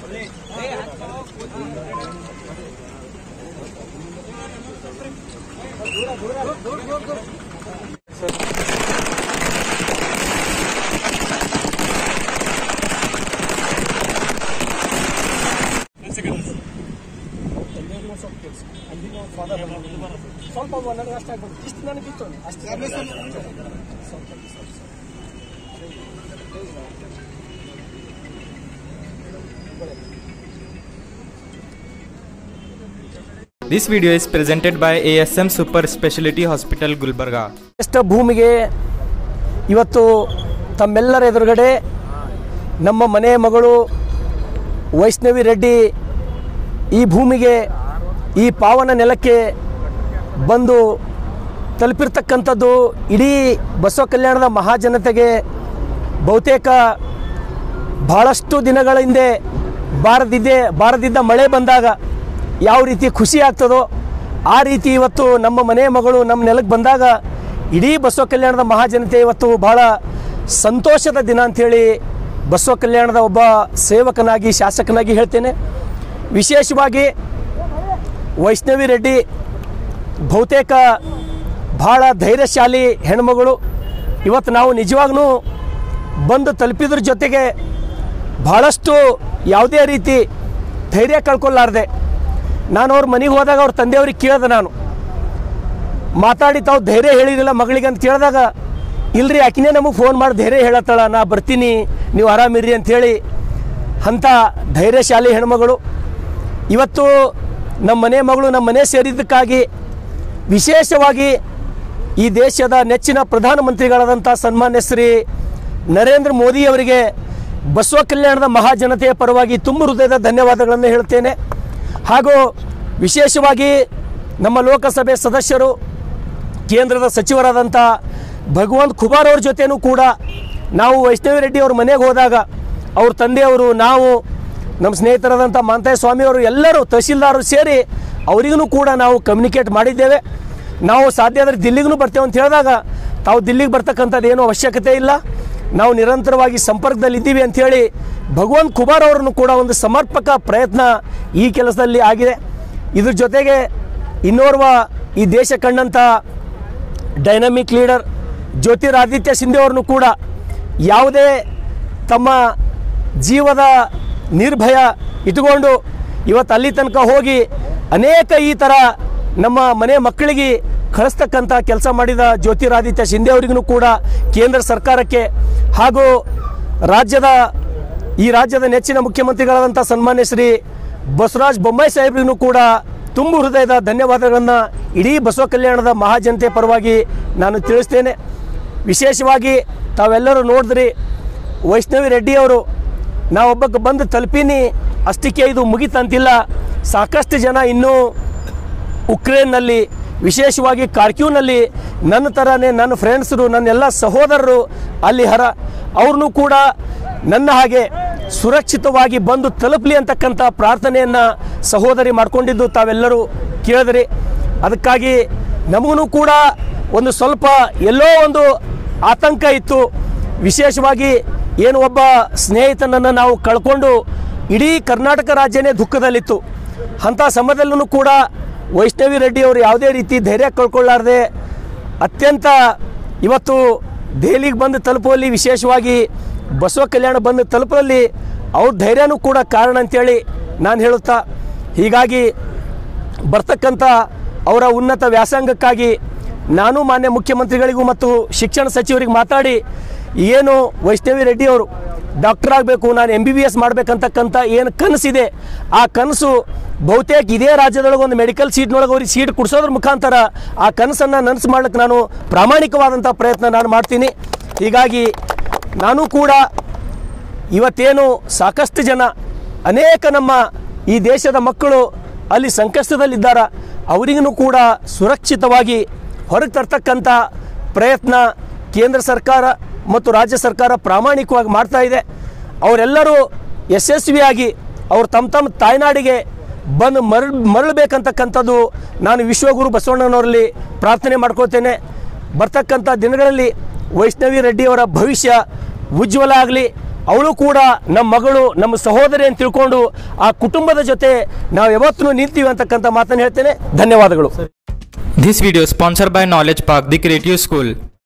ಸ್ವಲ್ಪ ನನಗೆ ಅಷ್ಟ ಆಗ್ಬೋದು ಇಷ್ಟು ನನಗಿತ್ತು ಅಷ್ಟು This video is presented by ASM Super Speciality Hospital Gulbarga. ಎಷ್ಟು ಭೂಮಿಗೆ ಇವತ್ತು ತಮ್ಮೆಲ್ಲರ ಎದುರುಗಡೆ ನಮ್ಮ ಮನೆ ಮಗಳು ವೈಷ್ಣವಿ ರೆಡ್ಡಿ ಈ ಭೂಮಿಗೆ ಈ ಪಾವನ ನೆಲಕ್ಕೆ ಬಂದು ತಲುಪಿರ್ತಕ್ಕಂಥದ್ದು ಇಡೀ ಬಸವ ಕಲ್ಯಾಣದ ಮಹಾಜನತೆಗೆ ಬಹುತೇಕ ಭಾಳಷ್ಟು ದಿನಗಳ ಹಿಂದೆ ಬಾರದಿದ್ದೆ ಬಾರದಿದ್ದ ಮಳೆ ಬಂದಾಗ ಯಾವ ರೀತಿ ಖುಷಿ ಆಗ್ತದೋ ಆ ರೀತಿ ಇವತ್ತು ನಮ್ಮ ಮನೆ ಮಗಳು ನಮ್ಮ ನೆಲಕ್ಕೆ ಬಂದಾಗ ಇಡೀ ಬಸವ ಕಲ್ಯಾಣದ ಮಹಾಜನತೆ ಇವತ್ತು ಬಹಳ ಸಂತೋಷದ ದಿನ ಅಂಥೇಳಿ ಬಸವ ಕಲ್ಯಾಣದ ಒಬ್ಬ ಸೇವಕನಾಗಿ ಶಾಸಕನಾಗಿ ಹೇಳ್ತೇನೆ ವಿಶೇಷವಾಗಿ ವೈಷ್ಣವಿ ರೆಡ್ಡಿ ಬಹುತೇಕ ಭಾಳ ಧೈರ್ಯಶಾಲಿ ಹೆಣ್ಮಗಳು ಇವತ್ತು ನಾವು ನಿಜವಾಗ್ಲೂ ಬಂದು ತಲುಪಿದ್ರ ಜೊತೆಗೆ ಭಾಳಷ್ಟು ಯಾವುದೇ ರೀತಿ ಧೈರ್ಯ ಕಳ್ಕೊಳ್ಳಾರ್ದೆ ನಾನು ಅವ್ರ ಮನೆಗೆ ಹೋದಾಗ ಅವ್ರ ತಂದೆಯವ್ರಿಗೆ ಕೇಳಿದೆ ನಾನು ಮಾತಾಡಿ ತಾವು ಧೈರ್ಯ ಹೇಳಿರಲಿಲ್ಲ ಮಗಳಿಗೆ ಅಂತ ಕೇಳಿದಾಗ ಇಲ್ರಿ ಆಕಿನೇ ನಮಗೆ ಫೋನ್ ಮಾಡಿ ಧೈರ್ಯ ಹೇಳತ್ತಳ ನಾ ಬರ್ತೀನಿ ನೀವು ಆರಾಮಿರ್ರಿ ಅಂಥೇಳಿ ಅಂಥ ಧೈರ್ಯಶಾಲಿ ಹೆಣ್ಮಗಳು ಇವತ್ತು ನಮ್ಮ ಮನೆ ಮಗಳು ನಮ್ಮ ಮನೆ ಸೇರಿದ್ದಕ್ಕಾಗಿ ವಿಶೇಷವಾಗಿ ಈ ದೇಶದ ನೆಚ್ಚಿನ ಪ್ರಧಾನಮಂತ್ರಿಗಳಾದಂಥ ಸನ್ಮಾನ್ಯ ಶ್ರೀ ನರೇಂದ್ರ ಮೋದಿಯವರಿಗೆ ಬಸವ ಕಲ್ಯಾಣದ ಮಹಾಜನತೆಯ ಪರವಾಗಿ ತುಂಬ ಹೃದಯದ ಧನ್ಯವಾದಗಳನ್ನು ಹೇಳ್ತೇನೆ ಹಾಗೂ ವಿಶೇಷವಾಗಿ ನಮ್ಮ ಲೋಕಸಭೆ ಸದಸ್ಯರು ಕೇಂದ್ರದ ಸಚಿವರಾದಂಥ ಭಗವಂತ್ ಖುಬಾರ್ ಅವ್ರ ಜೊತೆನೂ ಕೂಡ ನಾವು ವೈಷ್ಣವಿ ರೆಡ್ಡಿ ಅವ್ರ ಮನೆಗೆ ಹೋದಾಗ ಅವ್ರ ತಂದೆಯವರು ನಾವು ನಮ್ಮ ಸ್ನೇಹಿತರಾದಂಥ ಮಾಂತಾಯ ಸ್ವಾಮಿಯವರು ಎಲ್ಲರೂ ತಹಶೀಲ್ದಾರರು ಸೇರಿ ಅವರಿಗೂ ಕೂಡ ನಾವು ಕಮ್ಯುನಿಕೇಟ್ ಮಾಡಿದ್ದೇವೆ ನಾವು ಸಾಧ್ಯ ಆದರೆ ದಿಲ್ಲಿಗೂ ಬರ್ತೇವೆ ಅಂತ ಹೇಳಿದಾಗ ತಾವು ದಿಲ್ಲಿಗೆ ಬರ್ತಕ್ಕಂಥದ್ದು ಏನೂ ಅವಶ್ಯಕತೆ ಇಲ್ಲ ನಾವು ನಿರಂತರವಾಗಿ ಸಂಪರ್ಕದಲ್ಲಿ ಇದ್ದೀವಿ ಅಂಥೇಳಿ ಭಗವಂತ್ ಕುಮಾರ್ ಅವರನ್ನು ಕೂಡ ಒಂದು ಸಮರ್ಪಕ ಪ್ರಯತ್ನ ಈ ಕೆಲಸದಲ್ಲಿ ಆಗಿದೆ ಇದ್ರ ಜೊತೆಗೆ ಇನ್ನೋರ್ವ ಈ ದೇಶ ಕಂಡಂಥ ಡೈನಮಿಕ್ ಲೀಡರ್ ಜ್ಯೋತಿರಾದಿತ್ಯ ಸಿಂಧೆ ಅವ್ರನ್ನು ಕೂಡ ಯಾವುದೇ ತಮ್ಮ ಜೀವದ ನಿರ್ಭಯ ಇಟ್ಟುಕೊಂಡು ಇವತ್ತು ಅಲ್ಲಿ ತನಕ ಹೋಗಿ ಅನೇಕ ಈ ಥರ ನಮ್ಮ ಮನೆ ಮಕ್ಕಳಿಗೆ ಕಳಿಸ್ತಕ್ಕಂಥ ಕೆಲಸ ಮಾಡಿದ ಜ್ಯೋತಿರಾದಿತ್ಯ ಸಿಂಧೆ ಅವರಿಗೂ ಕೂಡ ಕೇಂದ್ರ ಸರ್ಕಾರಕ್ಕೆ ಹಾಗೂ ರಾಜ್ಯದ ಈ ರಾಜ್ಯದ ನೆಚ್ಚಿನ ಮುಖ್ಯಮಂತ್ರಿಗಳಾದಂಥ ಸನ್ಮಾನ್ಯ ಶ್ರೀ ಬಸವರಾಜ ಬೊಮ್ಮಾಯಿ ಸಾಹೇಬ್ರಿಗೂ ಕೂಡ ತುಂಬ ಹೃದಯದ ಧನ್ಯವಾದಗಳನ್ನು ಇಡೀ ಬಸವ ಕಲ್ಯಾಣದ ಮಹಾಜನತೆ ಪರವಾಗಿ ನಾನು ತಿಳಿಸ್ತೇನೆ ವಿಶೇಷವಾಗಿ ತಾವೆಲ್ಲರೂ ನೋಡಿದ್ರಿ ವೈಷ್ಣವಿ ರೆಡ್ಡಿಯವರು ನಾವೊಬ್ಬಕ್ಕೆ ಬಂದು ತಲುಪಿನಿ ಅಷ್ಟಕ್ಕೆ ಇದು ಮುಗಿತಂತಿಲ್ಲ ಸಾಕಷ್ಟು ಜನ ಇನ್ನೂ ಉಕ್ರೇನ್ನಲ್ಲಿ ವಿಶೇಷವಾಗಿ ಕಾರ್ಕ್ಯೂನಲ್ಲಿ ನನ್ನ ಥರನೇ ನನ್ನ ಫ್ರೆಂಡ್ಸರು ನನ್ನ ಎಲ್ಲ ಸಹೋದರರು ಅಲ್ಲಿ ಹರ ಅವ್ರನ್ನೂ ಕೂಡ ನನ್ನ ಹಾಗೆ ಸುರಕ್ಷಿತವಾಗಿ ಬಂದು ತಲುಪಲಿ ಅಂತಕ್ಕಂಥ ಪ್ರಾರ್ಥನೆಯನ್ನು ಸಹೋದರಿ ಮಾಡ್ಕೊಂಡಿದ್ದು ತಾವೆಲ್ಲರೂ ಕೇಳಿದ್ರಿ ಅದಕ್ಕಾಗಿ ನಮಗೂ ಕೂಡ ಒಂದು ಸ್ವಲ್ಪ ಎಲ್ಲೋ ಒಂದು ಆತಂಕ ಇತ್ತು ವಿಶೇಷವಾಗಿ ಏನು ಒಬ್ಬ ಸ್ನೇಹಿತನನ್ನು ನಾವು ಕಳ್ಕೊಂಡು ಇಡೀ ಕರ್ನಾಟಕ ರಾಜ್ಯನೇ ದುಃಖದಲ್ಲಿತ್ತು ಅಂಥ ಸಮಯದಲ್ಲೂ ಕೂಡ ವೈಷ್ಣವಿ ರೆಡ್ಡಿ ಅವರು ಯಾವುದೇ ರೀತಿ ಧೈರ್ಯ ಕಳ್ಕೊಳ್ಳಾರ್ದೆ ಅತ್ಯಂತ ಇವತ್ತು ದೆಹಲಿಗೆ ಬಂದು ತಲುಪುವಲ್ಲಿ ವಿಶೇಷವಾಗಿ ಬಸವ ಕಲ್ಯಾಣ ಬಂದು ತಲುಪುವಲ್ಲಿ ಅವ್ರ ಧೈರ್ಯನೂ ಕೂಡ ಕಾರಣ ಅಂತೇಳಿ ನಾನು ಹೇಳುತ್ತಾ ಹೀಗಾಗಿ ಬರ್ತಕ್ಕಂಥ ಅವರ ಉನ್ನತ ವ್ಯಾಸಂಗಕ್ಕಾಗಿ ನಾನು ಮಾನ್ಯ ಮುಖ್ಯಮಂತ್ರಿಗಳಿಗೂ ಮತ್ತು ಶಿಕ್ಷಣ ಸಚಿವರಿಗೆ ಮಾತಾಡಿ ಏನು ವೈಷ್ಣವಿ ರೆಡ್ಡಿ ಅವರು ಡಾಕ್ಟರ್ ಆಗಬೇಕು ನಾನು ಎಂ ಬಿ ಬಿ ಎಸ್ ಮಾಡಬೇಕಂತಕ್ಕಂಥ ಏನು ಕನಸಿದೆ ಆ ಕನಸು ಬಹುತೇಕ ಇದೇ ರಾಜ್ಯದೊಳಗೆ ಒಂದು ಮೆಡಿಕಲ್ ಸೀಟ್ನೊಳಗೆ ಅವ್ರಿಗೆ ಸೀಟ್ ಕೊಡಿಸೋದ್ರ ಮುಖಾಂತರ ಆ ಕನಸನ್ನು ನನಸು ಮಾಡ್ಲಿಕ್ಕೆ ನಾನು ಪ್ರಾಮಾಣಿಕವಾದಂಥ ಪ್ರಯತ್ನ ನಾನು ಮಾಡ್ತೀನಿ ಹೀಗಾಗಿ ನಾನು ಕೂಡ ಇವತ್ತೇನು ಸಾಕಷ್ಟು ಜನ ಅನೇಕ ನಮ್ಮ ಈ ದೇಶದ ಮಕ್ಕಳು ಅಲ್ಲಿ ಸಂಕಷ್ಟದಲ್ಲಿದ್ದಾರ ಅವರಿಗೂ ಕೂಡ ಸುರಕ್ಷಿತವಾಗಿ ಹೊರಗೆ ತರ್ತಕ್ಕಂಥ ಪ್ರಯತ್ನ ಕೇಂದ್ರ ಸರ್ಕಾರ ಮತ್ತು ರಾಜ್ಯ ಸರ್ಕಾರ ಪ್ರಾಮಾಣಿಕವಾಗಿ ಮಾಡ್ತಾ ಇದೆ ಅವರೆಲ್ಲರೂ ಯಶಸ್ವಿಯಾಗಿ ಅವ್ರು ತಮ್ಮ ತಮ್ಮ ತಾಯ್ನಾಡಿಗೆ ಬಂದು ಮರಳ್ ಮರಳಬೇಕಂತಕ್ಕಂಥದ್ದು ನಾನು ವಿಶ್ವಗುರು ಬಸವಣ್ಣನವರಲ್ಲಿ ಪ್ರಾರ್ಥನೆ ಮಾಡ್ಕೊಳ್ತೇನೆ ಬರ್ತಕ್ಕಂಥ ದಿನಗಳಲ್ಲಿ ವೈಷ್ಣವಿ ರೆಡ್ಡಿಯವರ ಭವಿಷ್ಯ ಉಜ್ವಲ ಆಗಲಿ ಅವಳು ಕೂಡ ನಮ್ಮ ಮಗಳು ನಮ್ಮ ಸಹೋದರಿ ಅಂತ ತಿಳ್ಕೊಂಡು ಆ ಕುಟುಂಬದ ಜೊತೆ ನಾವು ಯಾವತ್ತೂ ನಿಂತೀವಿ ಅಂತಕ್ಕಂಥ ಮಾತನ್ನು ಹೇಳ್ತೇನೆ ಧನ್ಯವಾದಗಳು This video sponsored by Knowledge Park, the Creative School.